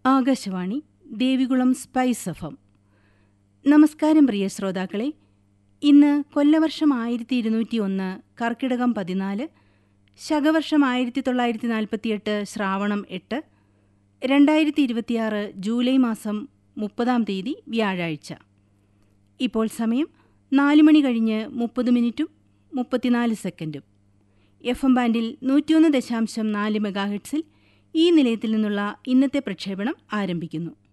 Akashvani Devikulam spice എഫം നമസ്കാരം പ്രിയ ശ്രോതാക്കളെ ഇന്ന് കൊല്ലവർഷം ആയിരത്തി ഇരുന്നൂറ്റി ഒന്ന് കർക്കിടകം പതിനാല് ശകവർഷം ആയിരത്തി തൊള്ളായിരത്തി നാൽപ്പത്തിയെട്ട് ശ്രാവണം എട്ട് രണ്ടായിരത്തി ഇരുപത്തിയാറ് ജൂലൈ മാസം മുപ്പതാം തീയതി വ്യാഴാഴ്ച ഇപ്പോൾ സമയം നാല് മണി കഴിഞ്ഞ് മുപ്പത് മിനിറ്റും മുപ്പത്തിനാല് സെക്കൻഡും എഫ് എം ബാൻഡിൽ നൂറ്റിയൊന്ന് ദശാംശം നാല് മെഗാഹെട്സിൽ ഈ നിലയത്തിൽ നിന്നുള്ള ഇന്നത്തെ പ്രക്ഷേപണം ആരംഭിക്കുന്നു